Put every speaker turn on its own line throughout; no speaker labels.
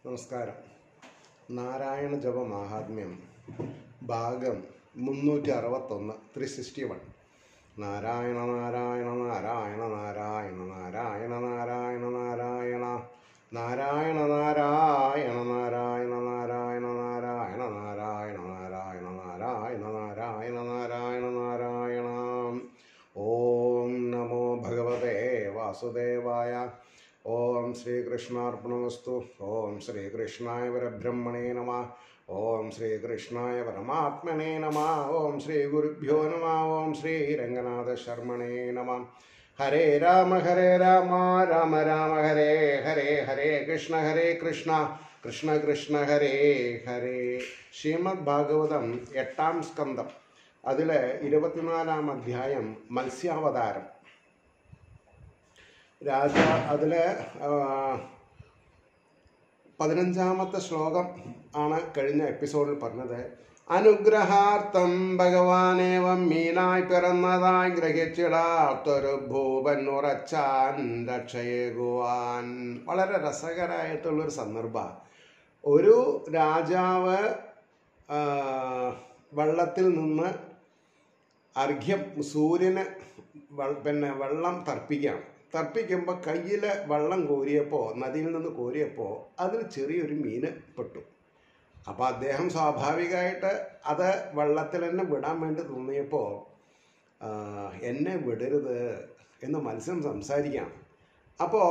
നമസ്കാരം നാരായണ ജപ മാഹാത്മ്യം ഭാഗം മുന്നൂറ്റി അറുപത്തൊന്ന് three sixty one Narayana Narayana Narayana Narayana Narayana Narayana Narayana Narayana Narayana Narayana Narayana Narayana Narayana Narayana Narayana Narayana Narayana Narayana ഓം നമോ ഭഗവതേ വാസുദേവായ ഓം ശ്രീകൃഷ്ണാർപ്പണമസ്തു ഓം ശ്രീകൃഷ്ണായ പരബ്രഹ്മണേ നമ ഓം ശ്രീകൃഷ്ണായ പരമാത്മനേ നമ ഓം ശ്രീ ഗുരുഭ്യോ നമ ഓം ശ്രീ രംഗനാഥ ശർമ്മണേ നമ ഹരേ രാമ ഹരേ രാമ രാമ രാമ ഹരേ ഹരേ ഹരേ കൃഷ്ണ ഹരേ കൃഷ്ണ കൃഷ്ണ കൃഷ്ണ ഹരേ ഹരേ ശ്രീമദ് ഭാഗവതം എട്ടാം സ്കന്ധം അതിൽ ഇരുപത്തിനാലാം അധ്യായം മത്സ്യാവതാരം രാജ അതില് ആ, പതിനഞ്ചാമത്തെ ശ്ലോകം ആണ് കഴിഞ്ഞ എപ്പിസോഡിൽ പറഞ്ഞത് അനുഗ്രഹാർത്ഥം ഭഗവാനേവം മീനായി പിറന്നതായി ഗ്രഹിച്ചിടാത്തൊരു ഭൂപൻ ഉറച്ചാൻ രക്ഷയേകുവാൻ വളരെ രസകരമായിട്ടുള്ളൊരു സന്ദർഭ ഒരു രാജാവ് ആ, വെള്ളത്തിൽ നിന്ന് അർഘ്യം സൂര്യന് വെ- പിന്നെ വെള്ളം തർപ്പിക്കുകയാണ് തർപ്പിക്കുമ്പോൾ കയ്യിൽ വെള്ളം കോരിയപ്പോൾ നദിയിൽ നിന്ന് കോരിയപ്പോൾ അതിൽ ചെറിയൊരു മീന് പെട്ടു അപ്പോൾ അദ്ദേഹം സ്വാഭാവികമായിട്ട് അത് വെള്ളത്തിൽ തന്നെ വിടാൻ വേണ്ടി തോന്നിയപ്പോൾ ആ, എന്നെ വിടരുത് എന്ന് മത്സ്യം സംസാരിക്കുകയാണ് അപ്പോൾ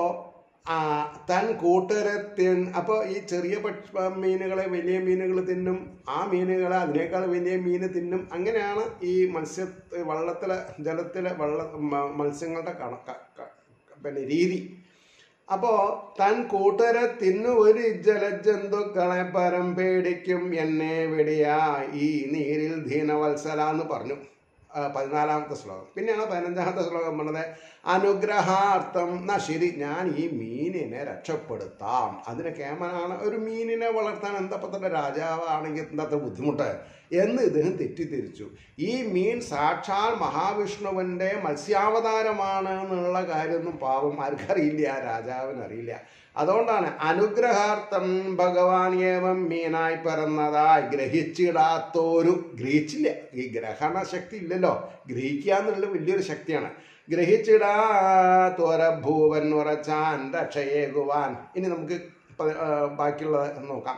തൻ കൂട്ടരെ തിൻ അപ്പോൾ ഈ ചെറിയ പക്ഷ മീനുകളെ വലിയ മീനുകൾ തിന്നും ആ മീനുകളെ അതിനേക്കാൾ വലിയ മീന് തിന്നും അങ്ങനെയാണ് ഈ മത്സ്യ വള്ളത്തിലെ ജലത്തിലെ വെള്ള മ- മത്സ്യങ്ങളുടെ കണക്ക ക- പിന്നെ രീതി അപ്പോൾ താൻ കൂട്ടരെ തിന്നു ഒരു ജലജന്തുക്കളെ പരം പേടിക്കും എന്നെ വെടിയാ ഈ നീരിൽ ധീനവത്സല എന്ന് പറഞ്ഞു ആ, പതിനാലാമത്തെ ശ്ലോകം പിന്നെയാണ് പതിനഞ്ചാമത്തെ ശ്ലോകം പറഞ്ഞത് അനുഗ്രഹാർത്ഥം എന്നാ ശരി ഞാൻ ഈ മീനിനെ രക്ഷപ്പെടുത്താം അതിന് കേമനാണ് ഒരു മീനിനെ വളർത്താൻ എന്താ പത്തൻ്റെ രാജാവാണെങ്കിൽ എന്താ അത്ര ബുദ്ധിമുട്ട് എന്ന് ഇദ്ദേഹം തെറ്റിദ്ധരിച്ചു ഈ മീൻ സാക്ഷാൽ മഹാവിഷ്ണുവിൻ്റെ മത്സ്യാവതാരമാണ് എന്നുള്ള കാര്യമൊന്നും പാവം ആർക്കറിയില്ല ആ രാജാവിന് അറിയില്ല അതുകൊണ്ടാണ് അനുഗ്രഹാർത്ഥം ഭഗവാൻ ഏവം മീനായി പിറന്നതായി ഗ്രഹിച്ചിടാത്തോരു ഗ്രഹിച്ചില്ല ഈ ഗ്രഹണ ശക്തി ഇല്ലല്ലോ ഗ്രഹിക്കുക എന്നുള്ള വലിയൊരു ശക്തിയാണ് ഗ്രഹിച്ചിടാത്തോര ഭൂവൻ ഉറച്ചാൻ രക്ഷയേകുവാൻ ഇനി നമുക്ക് പ- ആ, ബാക്കിയുള്ളത് നോക്കാം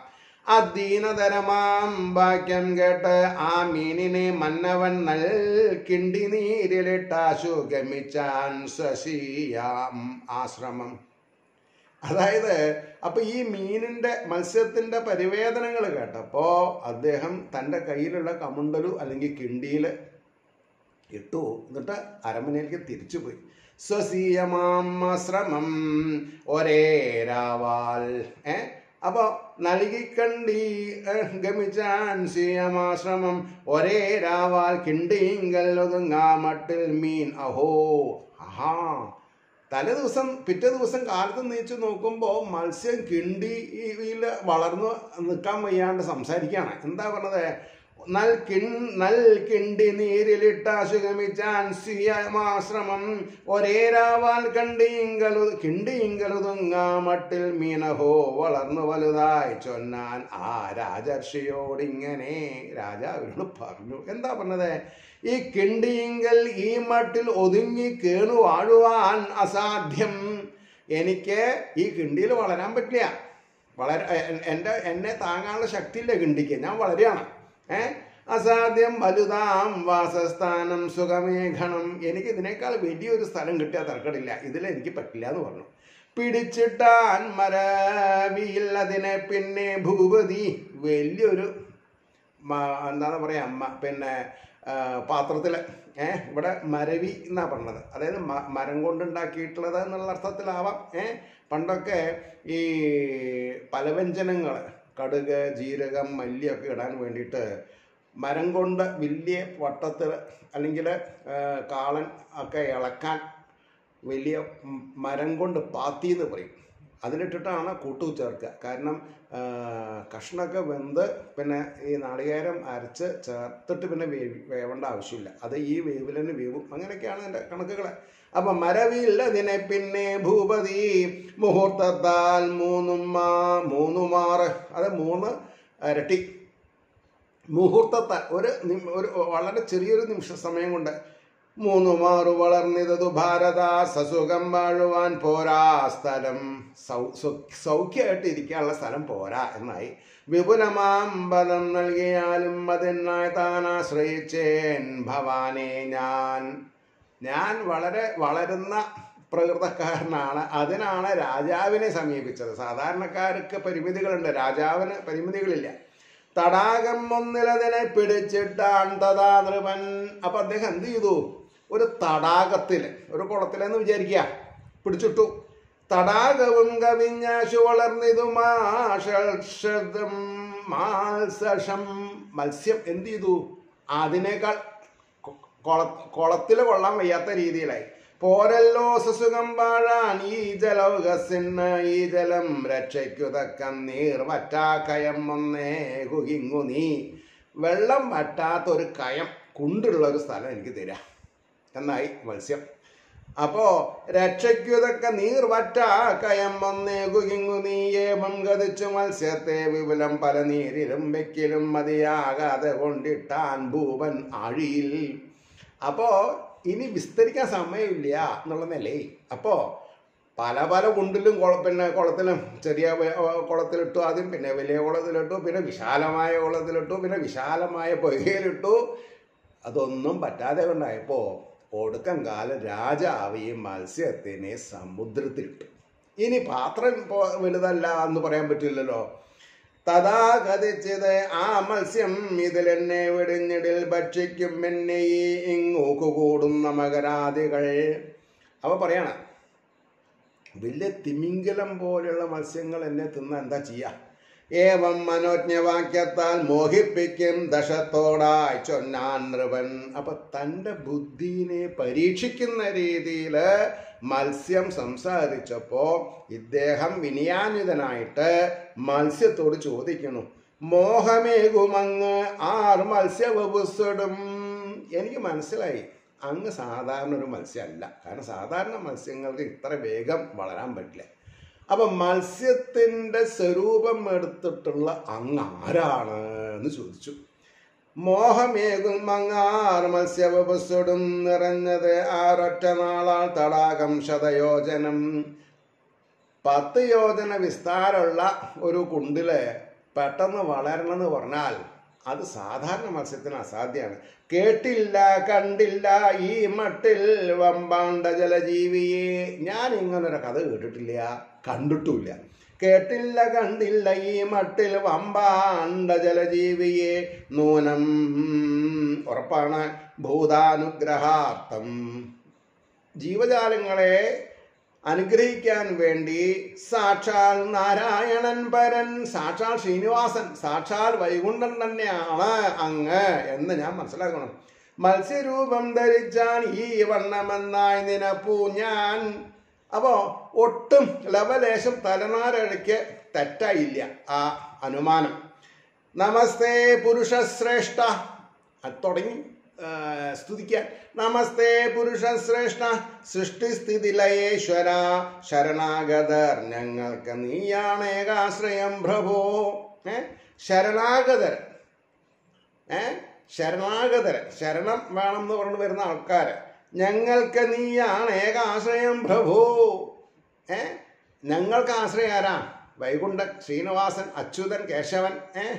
അധീനതരമാം വാക്യം കേട്ട് ആ മീനിനെ മന്നവൻ നൽ കിണ്ടി നീരിലിട്ടാശു ഗമിച്ചാൻ സ്വശീയാം ആശ്രമം അതായത് അപ്പൊ ഈ മീനിന്റെ മത്സ്യത്തിന്റെ പരിവേദനങ്ങൾ കേട്ടപ്പോ അദ്ദേഹം തൻ്റെ കയ്യിലുള്ള കമുണ്ടലു അല്ലെങ്കിൽ കിണ്ടിയിൽ ഇട്ടു എന്നിട്ട് അരമനയിലേക്ക് തിരിച്ചുപോയി സ്വസീയമാം ശ്രമം ഒരേ രാവാൽ ഏ അപ്പോ നൽകിക്കണ്ടി ഏഹ്, ഗമിച്ചാൻ സീയമാശ്രമം ഒരേ രാവാൽ കിണ്ടിങ്കൽ ഒതുങ്ങാമട്ടിൽ മീൻ അഹോ ആഹാ തലേ ദിവസം പിറ്റേ ദിവസം കാലത്ത് നീച്ചു നോക്കുമ്പോൾ മത്സ്യം കിണ്ടിയിൽ വളർന്നു നിൽക്കാൻ വയ്യാണ്ട് സംസാരിക്കുകയാണ് എന്താ പറഞ്ഞത് നൽ കിൺ നൽ കിണ്ടി നീരിലിട്ടാശുഗമിച്ചാൻ സിയമാശ്രമം ഒരേ രാവാൽ കണ്ടിങ്കലു കിണ്ടിങ്കലുതുങ്ങാമട്ടിൽ മീനഹോ വളർന്നു വലുതായി ചൊന്നാൻ ആ രാജർഷിയോടിങ്ങനെ രാജാവിനോട് പറഞ്ഞു എന്താ പറഞ്ഞത് ഈ കിണ്ടിയിങ്കൽ ഈ മട്ടിൽ ഒതുങ്ങി കേണു വാഴുവാൻ അസാധ്യം എനിക്ക് ഈ കിണ്ടിയിൽ വളരാൻ പറ്റില്ല വളര എ- എൻ്റെ എന്നെ താങ്ങാനുള്ള ശക്തിയില്ല കിണ്ടിക്ക് ഞാൻ വളരെയാണ് ഏ അസാധ്യം വലുതാം വാസസ്ഥാനം സുഖമേഘണം എനിക്ക് ഇതിനേക്കാൾ വലിയൊരു സ്ഥലം കിട്ടിയാൽ തർക്കടില്ല ഇതിൽ എനിക്ക് പറ്റില്ല എന്ന് പറഞ്ഞു പിടിച്ചിട്ടാൻ മരവിയിൽ അതിനെ പിന്നെ ഭൂപതി വലിയൊരു മ- എന്താണ് പറയാ മ- പിന്നെ പാത്രത്തിൽ ഏ ഇവിടെ മരവി എന്നാ പറഞ്ഞത് അതായത് മ- മരം കൊണ്ടുണ്ടാക്കിയിട്ടുള്ളത് എന്നുള്ള അർത്ഥത്തിലാവാം ഏ പണ്ടൊക്കെ ഈ പലവ്യഞ്ജനങ്ങൾ കടുക് ജീരകം മല്ലിയൊക്കെ ഇടാൻ വേണ്ടിയിട്ട് മരം കൊണ്ട് വലിയ വട്ടത്തിൽ അല്ലെങ്കിൽ കാളൻ ഒക്കെ ഇളക്കാൻ വലിയ ഉം മരം കൊണ്ട് പാത്തി എന്ന് പറയും അതിലിട്ടിട്ടാണ് കൂട്ടു ചേർക്കുക കാരണം ആ, കഷ്ണമൊക്കെ വെന്ത് പിന്നെ ഈ നാളികേരം അരച്ച് ചേർത്തിട്ട് പിന്നെ വേവി വേവേണ്ട ആവശ്യമില്ല അത് ഈ വേവിൽ തന്നെ വേവും അങ്ങനെയൊക്കെയാണ് എൻ്റെ കണക്കുകൾ അപ്പൊ മരവില്ലതിനെ പിന്നെ ഭൂപതി മുഹൂർത്തത്താൽ മൂന്നും മാ മൂന്നുമാറ് അത് മൂന്ന് ഇരട്ടി മുഹൂർത്തത്താൽ ഒരു നിമി- ഒരു വളരെ ചെറിയൊരു നിമിഷ സമയം കൊണ്ട് മൂന്നു മാറു വളർന്നിതതു ഭാരത സസുഖം വാഴുവാൻ പോരാ സ്ഥലം സൗ സൗ- സൗഖ്യമായിട്ട് ഇരിക്കാനുള്ള സ്ഥലം പോരാ എന്നായി വിപുലമാം പദം നൽകിയാലും അതിനായി താൻ ആശ്രയിച്ചേൻ ഭവാനെ ഞാൻ ഞാൻ വളരെ വളരുന്ന പ്രകൃതക്കാരനാണ് അതിനാണ് രാജാവിനെ സമീപിച്ചത് സാധാരണക്കാർക്ക് പരിമിതികളുണ്ട് രാജാവിന് പരിമിതികളില്ല തടാകം ഒന്നിലതിനെ പിടിച്ചിട്ടാൻ തഥാ നൃപൻ അപ്പൊ അദ്ദേഹം എന്ത് ചെയ്തു ഒരു തടാകത്തിൽ ഒരു കുളത്തിലെന്ന് വിചാരിക്കുക പിടിച്ചിട്ടു തടാകവും കവിഞ്ഞാശു വളർന്നിതു മാഷം മാൽസം മത്സ്യം എന്ത് ചെയ്തു അതിനേക്കാൾ കുള കുളത്തിൽ കൊള്ളാൻ വയ്യാത്ത രീതിയിലായി പോരല്ലോ സുസുഖം പാഴാൻ ഈ ജലൗകസിന് ഈ ജലം രക്ഷയ്ക്കുതക്ക നീർ വറ്റാ കയം ഒന്നേ കുകിങ്ങു നീ വെള്ളം വറ്റാത്തൊരു കയം കുണ്ടുള്ള ഒരു സ്ഥലം എനിക്ക് തരാം എന്നായി മത്സ്യം അപ്പോ രക്ഷയ്ക്കുതക്ക നീർ വറ്റാ കയം ഒന്നേ കുകിങ്ങു നീ ഏവം ഗതിച്ചു മത്സ്യത്തെ വിപുലം പല നീരിലും വെക്കിലും മതിയാകാതെ കൊണ്ടിട്ടാൻ ഭൂപൻ ആഴിയിൽ അപ്പോ ഇനി വിസ്തരിക്കാൻ സമയമില്ല എന്നുള്ള നിലയിൽ അപ്പോ പല പല കുണ്ടിലും കുള പിന്നെ കുളത്തിലും ചെറിയ വ- വ- കുളത്തിലിട്ടു ആദ്യം പിന്നെ വലിയ കുളത്തിലിട്ടു പിന്നെ വിശാലമായ കുളത്തിലിട്ടു പിന്നെ വിശാലമായ പൊയ്കയിലിട്ടു അതൊന്നും പറ്റാതെ കൊണ്ടായപ്പോ ഒടുക്കം കാലം രാജാവ് ഈ മത്സ്യത്തിനെ സമുദ്രത്തിലിട്ടു ഇനി പാത്രം പോ- വലുതല്ല എന്ന് പറയാൻ പറ്റില്ലല്ലോ തഥാ കഥിച്ചത് ആ മത്സ്യം ഇതിലെന്നെ വെടിഞ്ഞിടിൽ ഭക്ഷിക്കും എന്നെ ഈ ഇങ്ങൂക്ക് കൂടുന്ന മകരാദികൾ അവ പറയണ വലിയ തിമിംഗലം പോലെയുള്ള മത്സ്യങ്ങൾ എന്നെ തിന്ന എന്താ ചെയ്യാ ഏവം മനോജ്ഞവാക്യത്താൽ മോഹിപ്പിക്കും ദശത്തോടായി ചൊന്നാൻ നൃപൻ അപ്പൊ തൻ്റെ ബുദ്ധിനെ പരീക്ഷിക്കുന്ന രീതിയിൽ മത്സ്യം സംസാരിച്ചപ്പോ ഇദ്ദേഹം വിനയാന്വിതനായിട്ട് മത്സ്യത്തോട് ചോദിക്കുന്നു മോഹമേകുമങ്ങ് ആർ മത്സ്യവപുസ്സുടും എനിക്ക് മനസ്സിലായി അങ്ങ് സാധാരണ ഒരു മത്സ്യമല്ല കാരണം സാധാരണ മത്സ്യങ്ങൾക്ക് ഇത്ര വേഗം വളരാൻ പറ്റില്ല അപ്പൊ മത്സ്യത്തിന്റെ സ്വരൂപം എടുത്തിട്ടുള്ള അങ്ങ് ആരാണ് എന്ന് ചോദിച്ചു മോഹമേകും മങ്ങാർ മത്സ്യവപസ്സുടും നിറഞ്ഞത് ആറൊറ്റ നാളാൾ തടാകം ശതയോജനം പത്ത് യോജന വിസ്താരമുള്ള ഒരു കുണ്ടില് പെട്ടെന്ന് വളരണം എന്ന് പറഞ്ഞാൽ അത് സാധാരണ മത്സ്യത്തിന് അസാധ്യമാണ് കേട്ടില്ല കണ്ടില്ല ഈ മട്ടിൽ വമ്പാണ്ട ജലജീവിയെ ഞാൻ ഇങ്ങനൊരു കഥ കേട്ടിട്ടില്ല കണ്ടിട്ടുമില്ല കേട്ടില്ല കണ്ടില്ല ഈ മട്ടിൽ വമ്പാണ്ട ജലജീവിയെ നൂനം ഉറപ്പാണ് ഭൂതാനുഗ്രഹാർത്ഥം ജീവജാലങ്ങളെ അനുഗ്രഹിക്കാൻ വേണ്ടി സാക്ഷാൽ നാരായണൻ പരൻ സാക്ഷാൽ ശ്രീനിവാസൻ സാക്ഷാൽ വൈകുണ്ഠൻ തന്നെയാണ് അങ്ങ് എന്ന് ഞാൻ മനസ്സിലാക്കണം മത്സ്യരൂപം ധരിച്ചാൽ ഈ വണ്ണമെന്നായി നിനപ്പൂ ഞാൻ അപ്പോ ഒട്ടും ലവലേശം തലനാരഴയ്ക്ക് തെറ്റായില്ല ആ അനുമാനം നമസ്തേ പുരുഷശ്രേഷ്ഠ അത് തുടങ്ങി ആ, സ്തുതിക്കാൻ നമസ്തേ പുരുഷശ്രേഷ്ഠ സൃഷ്ടിസ്ഥിതി ലയേശ്വര ശരണാഗതർ ഞങ്ങൾക്ക് നീയാണ് ഏകാശ്രയം പ്രഭോ ഏ ശരണാഗതർ ഏ ശരണാഗതർ ശരണം വേണം എന്ന് പറഞ്ഞു വരുന്ന ആൾക്കാർ ഞങ്ങൾക്ക് നീയാണ് ഏകാശ്രയം പ്രഭു ഏ ഞങ്ങൾക്ക് ആശ്രയം ആരാ വൈകുണ്ഠൻ ശ്രീനിവാസൻ അച്യുതൻ കേശവൻ ഏ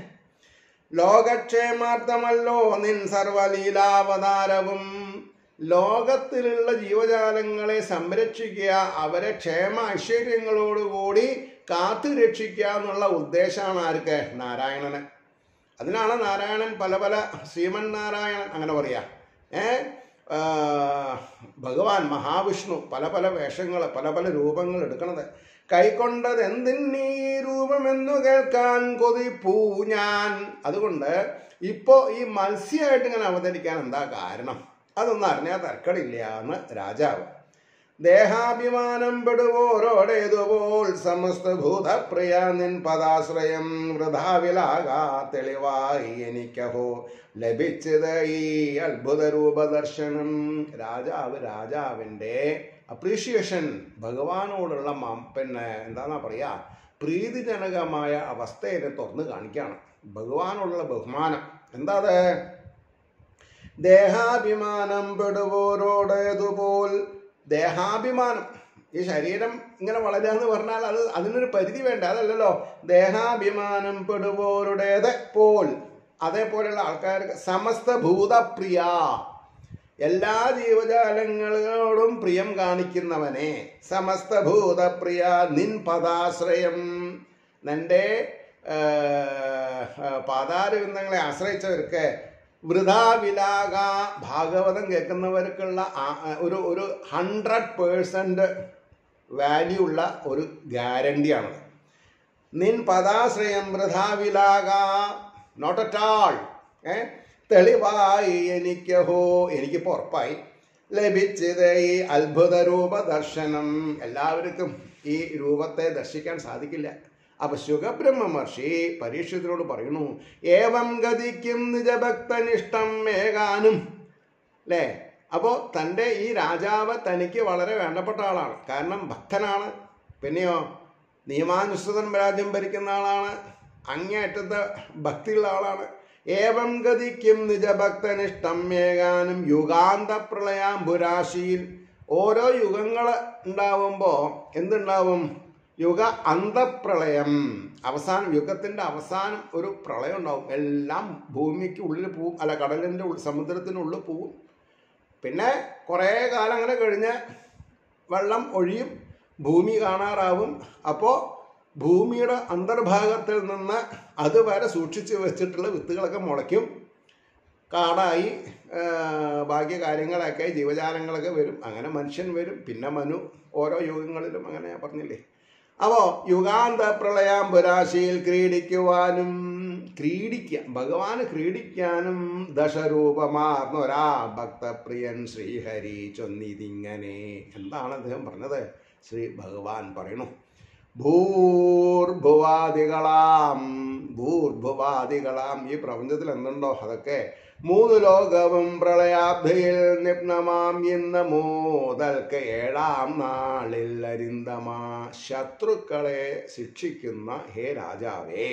ലോകക്ഷേമാർത്ഥമല്ലോ നിൻ സർവലീലാവതാരവും ലോകത്തിലുള്ള ജീവജാലങ്ങളെ സംരക്ഷിക്കുക അവരെ ക്ഷേമ ഐശ്വര്യങ്ങളോടുകൂടി കാത്തു രക്ഷിക്കുക എന്നുള്ള ഉദ്ദേശമാണ് ആർക്ക് നാരായണന് അതിനാണ് നാരായണൻ പല പല ശ്രീമൻ നാരായണൻ അങ്ങനെ പറയാ ഏ ആ, ഭഗവാൻ മഹാവിഷ്ണു പല പല വേഷങ്ങൾ പല പല രൂപങ്ങൾ എടുക്കണത് കൈക്കൊണ്ടത് എന്തിനീ രൂപമെന്നു കേൾക്കാൻ കൊതിപ്പൂ ഞാൻ അതുകൊണ്ട് ഇപ്പോ ഈ മത്സ്യമായിട്ട് ഇങ്ങനെ അവതരിക്കാൻ എന്താ കാരണം അതൊന്നും അറിഞ്ഞാൽ തർക്കടില്ല എന്ന് രാജാവ് ദേഹാഭിമാനം പെടുവോരോടേതുപോൽ സമസ്ത ഭൂതപ്രിയ നിൻ പദാശ്രയം വൃഥാവിലാകാ തെളിവായി എനിക്കഹോ ലഭിച്ചത് ഈ അത്ഭുത രൂപദർശനം രാജാവ് രാജാവിൻ്റെ അപ്രീഷിയേഷൻ ഭഗവാനോടുള്ള മം പിന്നെ എന്താന്നാ പറയാ പ്രീതിജനകമായ അവസ്ഥയെ തുറന്ന് കാണിക്കുകയാണ് ഭഗവാനോടുള്ള ബഹുമാനം എന്താ അത് ദേഹാഭിമാനം പെടുവോരോടേതുപോൽ ദേഹാഭിമാനം ഈ ശരീരം ഇങ്ങനെ വളരുക എന്ന് പറഞ്ഞാൽ അത് അതിനൊരു പരിധി വേണ്ട അതല്ലല്ലോ ദേഹാഭിമാനം പെടുവോരുടേത് പോൽ അതേപോലെയുള്ള ആൾക്കാർക്ക് സമസ്ത ഭൂതപ്രിയ എല്ലാ ജീവജാലങ്ങളോടും പ്രിയം കാണിക്കുന്നവനെ സമസ്ത ഭൂതപ്രിയ നിൻ പദാശ്രയം നിന്റെ പാതാരവിന്ദങ്ങളെ ആശ്രയിച്ചവർക്ക് വൃഥാവിലാക ഭാഗവതം കേൾക്കുന്നവർക്കുള്ള ആ- ആ ഒരു ഒരു ഹൺഡ്രഡ് പേഴ്സൻറ്റ് വാല്യൂ ഉള്ള ഒരു ഗ്യാരണ്ടിയാണത് നിൻ പദാശ്രയം വൃഥാവിലാക നോട്ട് അറ്റ് ആൾ ഏ തെളിവായി എനിക്കഹോ എനിക്കിപ്പോൾ ഉറപ്പായി ലഭിച്ചത് ഈ അത്ഭുത രൂപ ദർശനം എല്ലാവർക്കും ഈ രൂപത്തെ ദർശിക്കാൻ സാധിക്കില്ല അപ്പൊ ശുഖബ്രഹ്മ മഹർഷി പരീക്ഷത്തിനോട് പറയുന്നു ഏവം ഗതിക്കും നിജഭക്തനിഷ്ടം മേഘാനും അല്ലേ അപ്പോൾ തൻ്റെ ഈ രാജാവ് തനിക്ക് വളരെ വേണ്ടപ്പെട്ട ആളാണ് കാരണം ഭക്തനാണ് പിന്നെയോ നിയമാനുസൃതം രാജ്യം ഭരിക്കുന്ന ആളാണ് അങ്ങേയറ്റത്തെ ഭക്തിയുള്ള ആളാണ് ഏവം ഗതിക്കും നിജഭക്തനിഷ്ടം മേഘാനും യുഗാന്ത പ്രളയാംബുരാശിയിൽ ഓരോ യുഗങ്ങൾ ഉണ്ടാവുമ്പോൾ എന്തുണ്ടാവും യുഗ അന്തപ്രളയം അവസാനം യുഗത്തിൻ്റെ അവസാനം ഒരു പ്രളയം ഉണ്ടാവും എല്ലാം ഭൂമിക്ക് ഉള്ളിൽ പോവും അല്ല കടലിൻ്റെ ഉള്ളിൽ സമുദ്രത്തിനുള്ളിൽ പോവും പിന്നെ കുറേ കാലം അങ്ങനെ കഴിഞ്ഞ് വെള്ളം ഒഴിയും ഭൂമി കാണാറാവും അപ്പോൾ ഭൂമിയുടെ അന്തർഭാഗത്തിൽ നിന്ന് അതുവരെ സൂക്ഷിച്ച് വെച്ചിട്ടുള്ള വിത്തുകളൊക്കെ മുളയ്ക്കും കാടായി ആ, ബാക്കി കാര്യങ്ങളൊക്കെ ജീവജാലങ്ങളൊക്കെ വരും അങ്ങനെ മനുഷ്യൻ വരും പിന്നെ മനു ഓരോ യുഗങ്ങളിലും അങ്ങനെ ഞാൻ പറഞ്ഞില്ലേ അപ്പോൾ യുഗാന്ത പ്രളയാംബുരാശിയിൽ ക്രീഡിക്കുവാനും ക്രീഡിക്കുക ഭഗവാന് ക്രീഡിക്കാനും ദശരൂപമാർന്നൊരാ ഭക്തപ്രിയൻ ശ്രീഹരി ചൊന്നിതിങ്ങനെ എന്താണ് അദ്ദേഹം പറഞ്ഞത് ശ്രീ ഭഗവാൻ പറയണു ഭൂർഭുവാദികളാം ഭൂർഭുവാദികളാം ഈ പ്രപഞ്ചത്തിൽ എന്തുണ്ടോ അതൊക്കെ മൂന്ന് ലോകവും പ്രളയാബ്ധിയിൽ നിപ്നമാം ഇന്ന് മൂതൽക്ക് ഏഴാം നാളിൽ അരിന്തമാ ശത്രുക്കളെ ശിക്ഷിക്കുന്ന ഹേ രാജാവേ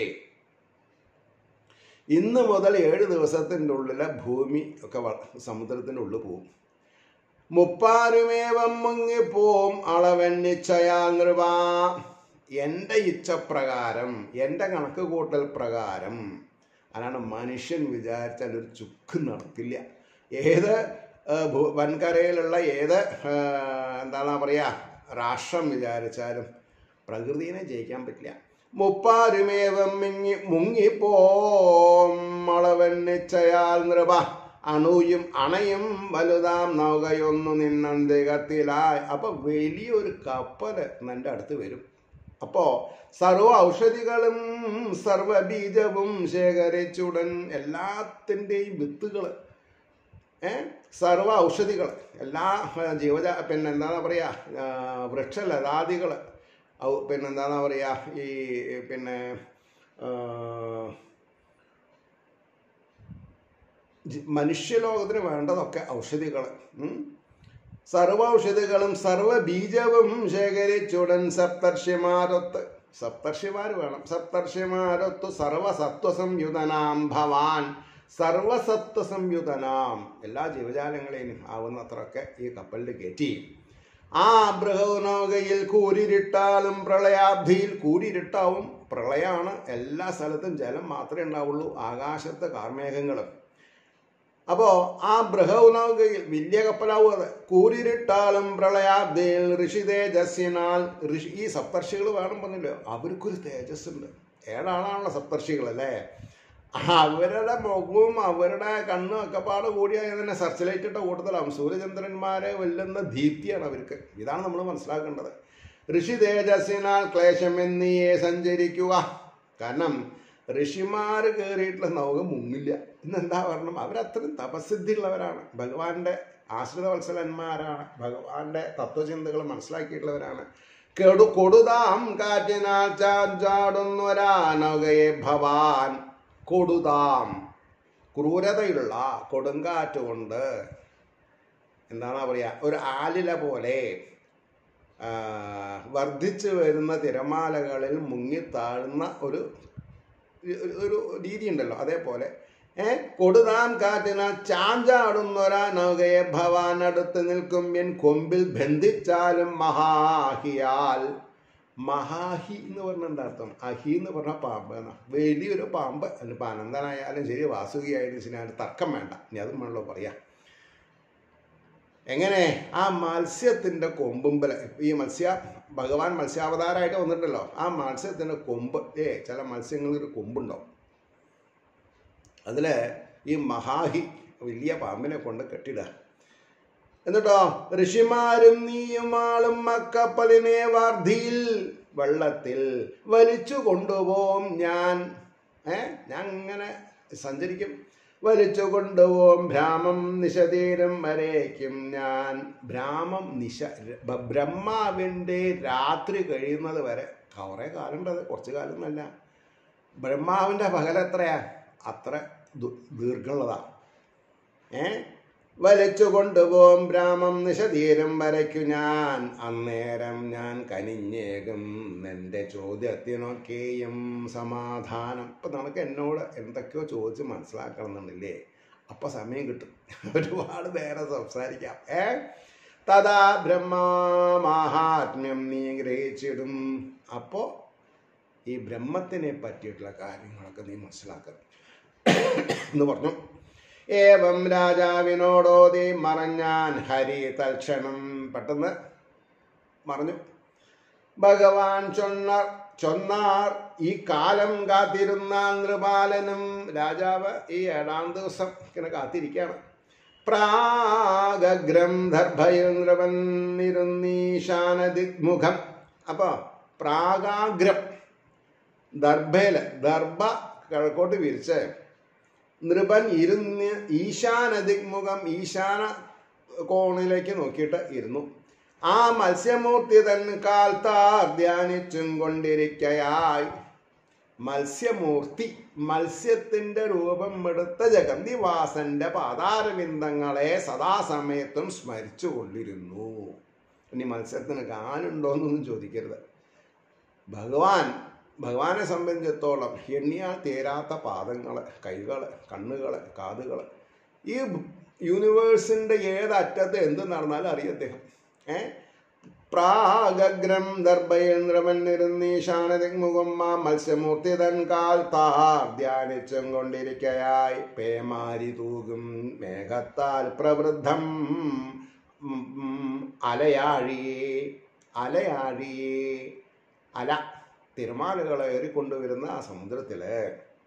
ഇന്ന് മുതൽ ഏഴ് ദിവസത്തിൻ്റെ ഉള്ളിലെ ഭൂമി ഒക്കെ വ- സമുദ്രത്തിൻ്റെ ഉള്ളിൽ പോവും മുപ്പാരുമേവം മുങ്ങിപ്പോവും അളവെന്നിച്ചയാ നൃപ എൻ്റെ ഇച്ഛപ്രകാരം എൻ്റെ കണക്ക് കൂട്ടൽ പ്രകാരം അതാണ് മനുഷ്യൻ വിചാരിച്ചാൽ ഒരു ചുക്ക് നടക്കില്ല ഏത് ആ, ഭൂ- വൻകരയിലുള്ള ഏത് ആ, എന്താണ് പറയുക രാഷ്ട്രം വിചാരിച്ചാലും പ്രകൃതിനെ ജയിക്കാൻ പറ്റില്ല മുപ്പാരുമേവം മിങ്ങി മുങ്ങിപ്പോളവന്നിച്ചയാൽ നൃപ അണുയും അണയും വലുതാം നൗകയൊന്നു നിന്നന്തികത്തിലായി അപ്പൊ വലിയൊരു കപ്പൽ നിന്റെ അടുത്ത് വരും അപ്പോ സർവ ഔഷധികളും സർവ ബീജവും ശേഖരിച്ചുടൻ എല്ലാത്തിൻ്റെയും വിത്തുകൾ ഏ സർവ ഔഷധികൾ എല്ലാ ആ, ജീവജ പിന്നെ എന്താണ് പറയുക വൃക്ഷലതാദികൾ പിന്നെ എന്താണ് പറയുക ഈ പിന്നെ ആ, ജി- മനുഷ്യലോകത്തിന് വേണ്ടതൊക്കെ ഔഷധികൾ സർവ ഔഷധികളും സർവ ബീജവും ശേഖരിച്ചുടൻ സപ്തർഷിമാരൊത്ത് സപ്തർഷിമാർ വേണം സപ്തർഷിമാരൊത്തു സർവസത്വസംയുതനാം ഭവാൻ സർവസത്വസംയുതനാം എല്ലാ ജീവജാലങ്ങളെയും ആവുന്നത്രയൊക്കെ ഈ കപ്പലിൽ കയറ്റി ആ ബൃഹനൗകയിൽ കൂരിരുട്ടാലും പ്രളയാബ്ധിയിൽ കൂരിരുട്ടാവും പ്രളയമാണ് എല്ലാ സ്ഥലത്തും ജലം മാത്രമേ ഉണ്ടാവുള്ളൂ ആകാശത്ത് കാർമേഘങ്ങളും അപ്പോ ആ ബൃഹനൗകയിൽ വലിയ കപ്പലാവും അത് കൂരിരുട്ടാലും പ്രളയാബ്ദിയിൽ ഋഷി തേജസ്സിനാൽ ഋഷി ഈ സപ്തർഷികൾ വേണം പറഞ്ഞില്ലോ അവർക്കൊരു തേജസ് ഉണ്ട് ഏഴാളാണല്ലോ സപ്തർഷികൾ അല്ലേ അവരുടെ മുഖവും അവരുടെ കണ്ണും ഒക്കെ പാട് കൂടിയാൽ തന്നെ സെർച്ച് ലൈറ്റ് ഇട്ട കൂട്ടത്തിലാവും സൂര്യചന്ദ്രന്മാരെ വെല്ലുന്ന ദീപ്തിയാണ് അവർക്ക് ഇതാണ് നമ്മൾ മനസ്സിലാക്കേണ്ടത് ഋഷി തേജസ്സിനാൽ ക്ലേശം എന്നീയെ സഞ്ചരിക്കുക കാരണം ഋഷിമാർ കയറിയിട്ടുള്ള നൗക മുങ്ങില്ല ഇന്നെന്താ പറയണം അവരത്രയും തപസിദ്ധിയുള്ളവരാണ് ഭഗവാന്റെ ആശ്രിത വത്സലന്മാരാണ് ഭഗവാന്റെ തത്വചിന്തകൾ മനസ്സിലാക്കിയിട്ടുള്ളവരാണ് കെടു കൊടുതാം കാറ്റിനാൽ ചാഞ്ചാടുന്നൊരാനൗകയെ ഭവാൻ കൊടുതാം ക്രൂരതയുള്ള കൊടുങ്കാറ്റ് കൊണ്ട് എന്താണ് പറയുക ഒരു ആലില പോലെ ആ, വർദ്ധിച്ചു വരുന്ന തിരമാലകളിൽ മുങ്ങിത്താഴുന്ന ഒരു ഒരു- ഒരു രീതി ഉണ്ടല്ലോ അതേപോലെ ഏ കൊടുതാം കാറ്റിനാൽ ചാഞ്ചാടുന്നൊരാ നൗകയെ ഭവാൻ അടുത്ത് നിൽക്കും എൻ കൊമ്പിൽ ബന്ധിച്ചാലും മഹാഹിയാൽ മഹാഹി എന്ന് പറഞ്ഞ എന്താ അർത്ഥം അഹി എന്ന് പറഞ്ഞ പാമ്പ് എന്നാ വലിയൊരു പാമ്പ് അതിനിപ്പോൾ അനന്തനായാലും ശരി വാസുകിയായാലും ശരി അതിന് തർക്കം വേണ്ട ഇനി അതും വേണല്ലോ പറയാം എങ്ങനെ ആ മത്സ്യത്തിൻ്റെ കൊമ്പുമ്പൽ ഈ മത്സ്യ ഭഗവാൻ മത്സ്യാവതാരമായിട്ട് വന്നിട്ടല്ലോ ആ മത്സ്യത്തിൻ്റെ കൊമ്പ് ഏ ചില മത്സ്യങ്ങൾക്ക് കൊമ്പുണ്ടാവും അതിൽ ഈ മഹാഹി വലിയ പാമ്പിനെ കൊണ്ട് കെട്ടിടുക എന്നിട്ടോ ഋഷിമാരും നീയുമാളും മക്കപ്പലിനെ വാർധിയിൽ വെള്ളത്തിൽ വലിച്ചു കൊണ്ടുപോകും ഞാൻ ഏ ഞാൻ ഇങ്ങനെ സഞ്ചരിക്കും വലിച്ചു കൊണ്ടുപോകും ഭ്രാമം നിശതീരം വരേക്കും ഞാൻ ഭ്രാമം നിശ ബ- ബ്രഹ്മാവിൻ്റെ രാത്രി കഴിയുന്നത് വരെ കുറേ കാലം ഉണ്ട് അത് കുറച്ച് കാലം എന്നല്ല ബ്രഹ്മാവിൻ്റെ പകൽ എത്രയാ അത്ര ദു- ദീർഘമുള്ളതാ ഏ വലിച്ചു കൊണ്ടുപോകും ബ്രാഹ്മം നിശതീരം വരയ്ക്കു ഞാൻ അന്നേരം ഞാൻ കനിഞ്ഞേകും എൻ്റെ ചോദ്യത്തിനൊക്കെയും സമാധാനം ഇപ്പം നമുക്ക് എന്നോട് എന്തൊക്കെയോ ചോദിച്ച് മനസ്സിലാക്കണമെന്നുണ്ടല്ലേ അപ്പം സമയം കിട്ടും ഒരുപാട് നേരം സംസാരിക്കാം ഏ തഥാ ബ്രഹ്മമാഹാത്മ്യം നീ ഗ്രഹിച്ചിടും അപ്പോൾ ഈ ബ്രഹ്മത്തിനെ പറ്റിയിട്ടുള്ള കാര്യങ്ങളൊക്കെ നീ മനസ്സിലാക്കണം എന്ന് പറഞ്ഞു ഏവം രാജാവിനോടോതി മറഞ്ഞാൻ ഹരി തൽക്ഷണം പെട്ടെന്ന് മറഞ്ഞു ഭഗവാൻ ചൊന്ന ചൊന്നാർ ഈ കാലം കാത്തിരുന്ന നൃപാലനും രാജാവ് ഈ ഏഴാം ദിവസം ഇങ്ങനെ കാത്തിരിക്കുകയാണ് പ്രാഗഗ്രം ദർഭയിൽ നൃപന്നിരുന്നീശാനദിഗ്മുഖം അപ്പോൾ പ്രാഗാഗ്രം ദർഭയില് ദർഭ കിഴക്കോട്ട് വിരിച്ച് നൃപൻ ഇരുന്ന് ഈശാന ദിഗ്മുഖം ഈശാന കോണിലേക്ക് നോക്കിയിട്ട് ഇരുന്നു ആ മത്സ്യമൂർത്തി തൻ കാൽത്താർ ധ്യാനിച്ചും കൊണ്ടിരിക്കയായി മത്സ്യമൂർത്തി മത്സ്യത്തിന്റെ രൂപം എടുത്ത ജഗന്തിവാസന്റെ പാതാരവിന്ദങ്ങളെ സദാസമയത്തും സ്മരിച്ചു കൊണ്ടിരുന്നു ഇനി മത്സ്യത്തിന് കാനുണ്ടോന്നൊന്നും ചോദിക്കരുത് ഭഗവാൻ ഭഗവാനെ സംബന്ധിച്ചിടത്തോളം എണ്ണിയാൽ തീരാത്ത പാദങ്ങൾ കൈകൾ കണ്ണുകൾ കാതുകൾ ഈ യൂണിവേഴ്സിൻ്റെ ഏതറ്റത്ത് എന്ത് നടന്നാലും അറിയും അദ്ദേഹം ഏ പ്രാഗഗ്രം ദർഭയേന്ദ്രമന്നിരുന്നീശാനദിഗ്മുഖം ആ മത്സ്യമൂർത്തി തൻ കാൽ താർ ധ്യാനിച്ചും കൊണ്ടിരിക്കയായി പേമാരി തൂകും മേഘത്താൽ പ്രവൃദ്ധം ഉം, ഉം, അലയാഴിയേ അലയാഴിയേ അല തിരമാലകളെ ഏറിക്കൊണ്ടുവരുന്ന ആ സമുദ്രത്തില്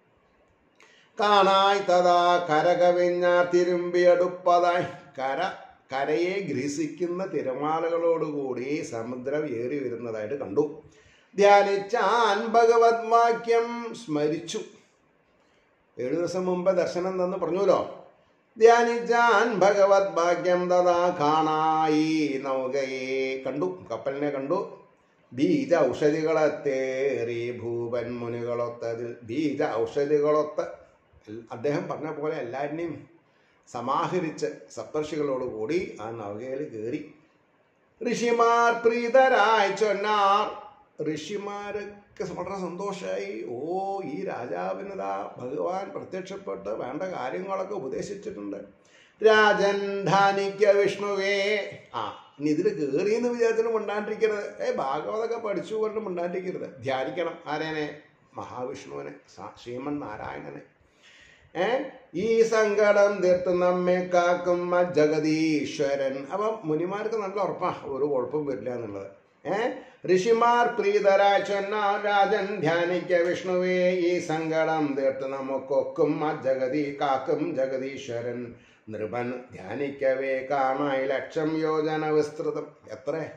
കാണായി തഥാ കരകവിഞ്ഞാർ തിരുമ്പിയടുപ്പതായി കര കരയെ ഗ്രസിക്കുന്ന തിരമാലകളോടുകൂടി സമുദ്രം ഏറി വരുന്നതായിട്ട് കണ്ടു ധ്യാനിച്ചാൻ ഭഗവത് വാക്യം സ്മരിച്ചു ഏഴു ദിവസം മുമ്പ് ദർശനം തന്ന് പറഞ്ഞുല്ലോ ധ്യാനിച്ചാൻ ഭഗവത് ഭാഗ്യം തഥാ കാണായി നൗകയെ കണ്ടു കപ്പലിനെ കണ്ടു ബീജ ഔഷധികളെ തേറി ഭൂപൻ മുനികളൊത്തതിൽ ബീജ ഔഷധികളൊത്ത് അദ്ദേഹം പറഞ്ഞ പോലെ എല്ലാവരിനെയും സമാഹരിച്ച് സപ്തർഷികളോടുകൂടി ആ നൗകയിൽ കയറി ഋഷിമാർ പ്രീതരായി ചൊന്നാർ ഋഷിമാരൊക്കെ വളരെ സന്തോഷമായി ഓ ഈ രാജാവിനതാ ഭഗവാൻ പ്രത്യക്ഷപ്പെട്ട് വേണ്ട കാര്യങ്ങളൊക്കെ ഉപദേശിച്ചിട്ടുണ്ട് രാജൻ ധാനിക്ക വിഷ്ണുവേ ആ ഇനി ഇതിൽ കയറി എന്ന് വിചാരത്തിലും മിണ്ടാണ്ടിരിക്കരുത് ഏ ഭാഗവതൊക്കെ പഠിച്ചു കൊണ്ട് മിണ്ടാണ്ടിരിക്കരുത് ധ്യാനിക്കണം ആരേനെ മഹാവിഷ്ണുവിനെ സാ- ശ്രീമൻ നാരായണനെ ഏ ഈ സങ്കടം തീർത്ത് നമ്മെ കാക്കും ആ ജഗദീശ്വരൻ അപ്പം മുനിമാർക്ക് നല്ല ഉറപ്പാ ഒരു കുഴപ്പം വരില്ല എന്നുള്ളത് ഏ ഋഷിമാർ പ്രീതരായ ചൊന്നാർ രാജൻ ധ്യാനിക്ക വിഷ്ണുവേ ഈ സങ്കടം തീർത്ത് നമുക്കൊക്കും ആ ജഗതി കാക്കും ജഗദീശ്വരൻ നൃപൻ ധ്യാനിക്കവേ കാണായി ലക്ഷം യോജന വിസ്തൃതം എത്ര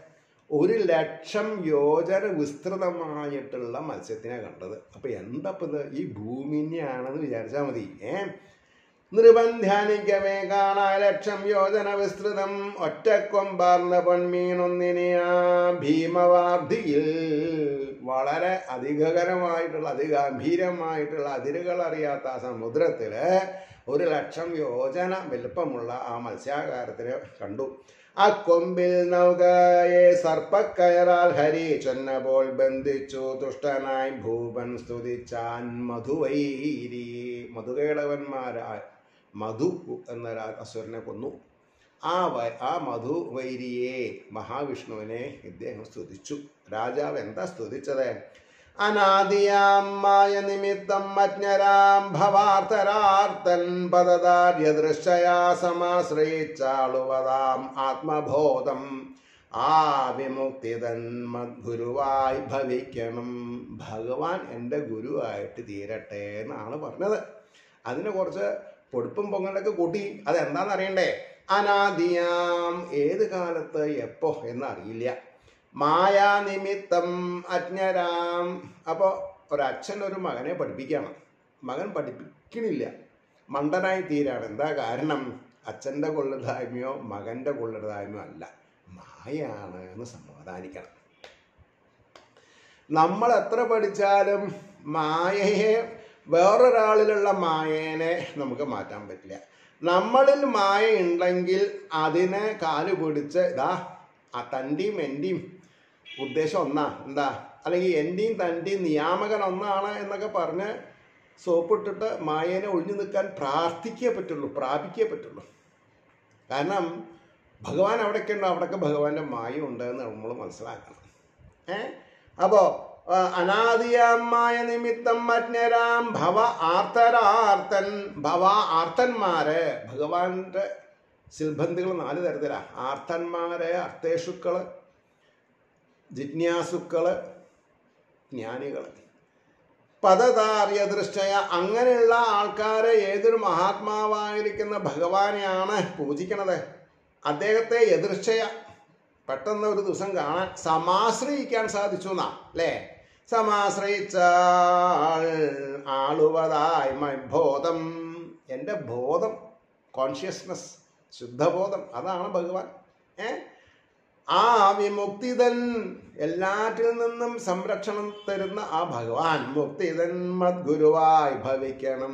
ഒരു ലക്ഷം യോജന വിസ്തൃതമായിട്ടുള്ള മത്സ്യത്തിനെ കണ്ടത് അപ്പൊ എന്താ ഇപ്പൊ ഇത് ഈ ഭൂമിനെയാണെന്ന് വിചാരിച്ചാൽ മതി ഏ നിർബന്ധ്യാനിക്കവേ കാണാൻ ലക്ഷം യോജന വിസ്തൃതം ഒറ്റക്കൊമ്പാർന്ന പൊന്മീനൊന്നിനെ ആ ഭീമവാർധിയിൽ വളരെ അധികകരമായിട്ടുള്ള അതിഗംഭീരമായിട്ടുള്ള അതിരുകൾ അറിയാത്ത ആ സമുദ്രത്തില് ഒരു ലക്ഷം യോജന വലുപ്പമുള്ള ആ മത്സ്യാകാരത്തിനെ കണ്ടു ആ കൊമ്പിൽ നൗകയെ സർപ്പക്കയറാൽ ഹരി ചെന്നപ്പോൾ ബന്ധിച്ചു തുഷ്ടനായി ഭൂപൻ സ്തുതിച്ചാൻ മധുവൈരി മധുകേടവന്മാരായ മധു എന്ന രാ- അസുരനെ കൊന്നു ആ വ ആ മധുവൈരിയെ മഹാവിഷ്ണുവിനെ ഇദ്ദേഹം സ്തുതിച്ചു രാജാവ് എന്താ സ്തുതിച്ചത് അനാദിയാമായ നിമിത്തം അജ്ഞരാം ഭവാർത്തരാർത്തൻ പദദാര്യദൃശ്യയാ സമാശ്രയിച്ചാളുവതാം ആത്മബോധം ആ വിമുക്തിതൻ മദ്ഗുരുവായി ഭവിക്കണം ഭഗവാൻ എൻ്റെ ഗുരുവായിട്ട് തീരട്ടെ എന്നാണ് പറഞ്ഞത് അതിന് കുറച്ച് പൊടുപ്പും പൊങ്ങലൊക്കെ കൂട്ടി അതെന്താണെന്ന് അറിയണ്ടേ അനാദിയാം ഏത് കാലത്ത് എപ്പോ എന്നറിയില്ല മായാനിമിത്തം അജ്ഞരാം അപ്പോൾ ഒരച്ഛൻ ഒരു മകനെ പഠിപ്പിക്കണം മകൻ പഠിപ്പിക്കണില്ല മണ്ടനായി തീരാണ് എന്താ കാരണം അച്ഛൻ്റെ കൊള്ളരുതായ്മയോ മകൻ്റെ കൊള്ളരുതായ്മയോ അല്ല മായാണ് എന്ന് സമാധാനിക്കണം നമ്മൾ എത്ര പഠിച്ചാലും മായയെ വേറൊരാളിലുള്ള മായേനെ നമുക്ക് മാറ്റാൻ പറ്റില്ല നമ്മളിൽ മായ ഉണ്ടെങ്കിൽ അതിനെ കാല് പിടിച്ച് ഇതാ ആ തൻ്റെയും എൻ്റെയും ഉദ്ദേശം ഒന്നാ എന്താ അല്ലെങ്കിൽ എൻ്റെയും തൻ്റെയും നിയാമകൻ ഒന്നാണ് എന്നൊക്കെ പറഞ്ഞ് സോപ്പിട്ടിട്ട് മായേനെ ഒഴിഞ്ഞു നിൽക്കാൻ പ്രാർത്ഥിക്കേ പറ്റുള്ളൂ പ്രാപിക്കേ പറ്റുള്ളൂ കാരണം ഭഗവാൻ എവിടെയൊക്കെ ഉണ്ടോ അവിടെയൊക്കെ ഭഗവാന്റെ മായ ഉണ്ട് എന്ന് നമ്മൾ മനസ്സിലാക്കണം ഏ അപ്പോ ആ, അനാദിയമായ നിമിത്തം അജ്ഞരാം ഭവ ആർത്തരാർത്തൻ ഭവ ആർത്തന്മാര് ഭഗവാന്റെ സിൽബന്ധികൾ നാല് തരത്തിലാ ആർത്തന്മാര് അർത്ഥേഷുക്കള് ജിജ്ഞാസുക്കള് ജ്ഞാനികള് പദതാറിയ ദൃഷ്ടയ അങ്ങനെയുള്ള ആൾക്കാരെ ഏതൊരു മഹാത്മാവായിരിക്കുന്ന ഭഗവാനെയാണ് പൂജിക്കണത് അദ്ദേഹത്തെ എതിർച്ചയ പെട്ടെന്ന് ഒരു ദിവസം കാണാൻ സമാശ്രയിക്കാൻ സാധിച്ചു എന്നാ അല്ലേ സമാശ്രയിച്ചാൽ ആളുവതായി മൈ ബോധം എൻ്റെ ബോധം കോൺഷ്യസ്നസ് ശുദ്ധബോധം അതാണ് ഭഗവാൻ ഏ ആ വിമുക്തിതൻ എല്ലാറ്റിൽ നിന്നും സംരക്ഷണം തരുന്ന ആ ഭഗവാൻ മുക്തിതൻ മദ്ഗുരുവായി ഭവിക്കണം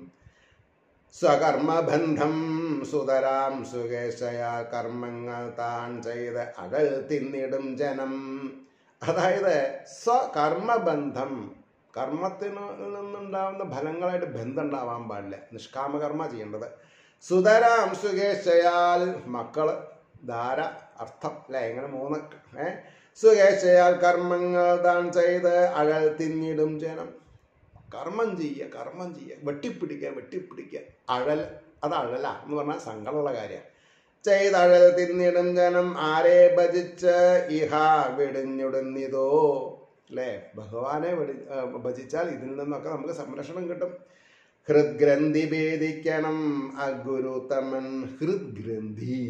സ്വകർമ്മബന്ധം സുതരാം സുകേശയ കർമ്മങ്ങൾ താൻ ചെയ്ത് അകൽ തിന്നിടും ജനം അതായത് സ്വകർമ്മബന്ധം കർമ്മത്തിന് നിന്നുണ്ടാവുന്ന ഫലങ്ങളായിട്ട് ബന്ധം ഉണ്ടാവാൻ പാടില്ല നിഷ്കാമകർമ്മ ചെയ്യേണ്ടത് സുതരാം സുകേശയാൽ മക്കള് ധാര അർത്ഥം അല്ലെ ഇങ്ങനെ മൂന്ന് ഏ സുകേശയാൽ കർമ്മങ്ങൾ താൻ ചെയ്ത് അഴൽ തിന്നിടും ജനം കർമ്മം ചെയ്യുക കർമ്മം ചെയ്യുക വെട്ടിപ്പിടിക്കുക വെട്ടിപ്പിടിക്കുക അഴൽ അത് അഴല എന്ന് പറഞ്ഞാൽ സങ്കടമുള്ള കാര്യമാണ് ചെയ്തഴൽ തിന്നിടും ജനം ആരെ ഭജിച്ച് ഇഹ വെടിഞ്ഞുടുന്നിതോ അല്ലേ ഭഗവാനെ വെടി ആ, ഭജിച്ചാൽ ഇതിൽ നിന്നൊക്കെ നമുക്ക് സംരക്ഷണം കിട്ടും ഹൃദ്ഗ്രന്ഥി ഭേദിക്കണം അഗുരുത്തമൻ ഹൃദ്ഗ്രന്ഥി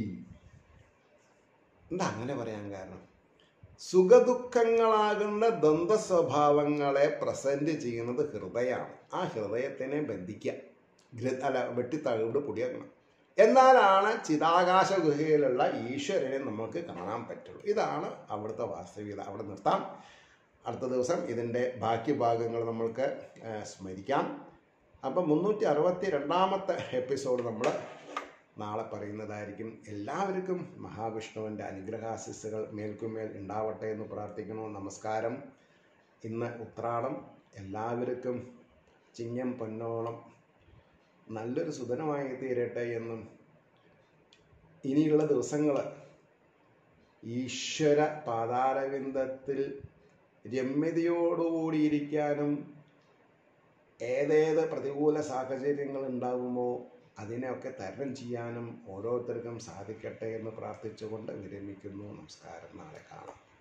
എന്താ അങ്ങനെ പറയാൻ കാരണം സുഖദുഃഖങ്ങളാകുന്ന ദ്വന്ദ്വ സ്വഭാവങ്ങളെ പ്രസന്റ് ചെയ്യുന്നത് ഹൃദയമാണ് ആ ഹൃദയത്തിനെ ബന്ധിക്കുക ഗ്ര- അല്ല വെട്ടി തഴുകൊണ്ട് പൊടിയാക്കണം എന്നാലാണ് ചിതാകാശ ഗുഹയിലുള്ള ഈശ്വരനെ നമുക്ക് കാണാൻ പറ്റുള്ളൂ ഇതാണ് അവിടുത്തെ വാസ്തവികത അവിടെ നിർത്താം അടുത്ത ദിവസം ഇതിൻ്റെ ബാക്കി ഭാഗങ്ങൾ നമ്മൾക്ക് ആ, സ്മരിക്കാം അപ്പം മുന്നൂറ്റി അറുപത്തി രണ്ടാമത്തെ എപ്പിസോഡ് നമ്മൾ നാളെ പറയുന്നതായിരിക്കും എല്ലാവർക്കും മഹാവിഷ്ണുവിൻ്റെ അനുഗ്രഹാശിസ്സുകൾ മേൽക്കുമേൽ ഉണ്ടാവട്ടെ എന്ന് പ്രാർത്ഥിക്കുന്നു നമസ്കാരം ഇന്ന് ഉത്രാടം എല്ലാവർക്കും ചിങ്ങം പൊന്നോളം നല്ലൊരു സുദിനമായി തീരട്ടെ എന്നും ഇനിയുള്ള ദിവസങ്ങൾ ഈശ്വര പാതാരവിന്ദത്തിൽ രമ്യതയോടുകൂടിയിരിക്കാനും ഏതേത് പ്രതികൂല സാഹചര്യങ്ങൾ ഉണ്ടാകുമോ അതിനെയൊക്കെ തരണം ചെയ്യാനും ഓരോരുത്തർക്കും സാധിക്കട്ടെ എന്ന് പ്രാർത്ഥിച്ചുകൊണ്ട് വിരമിക്കുന്നു നമസ്കാരം നാളെ കാണാം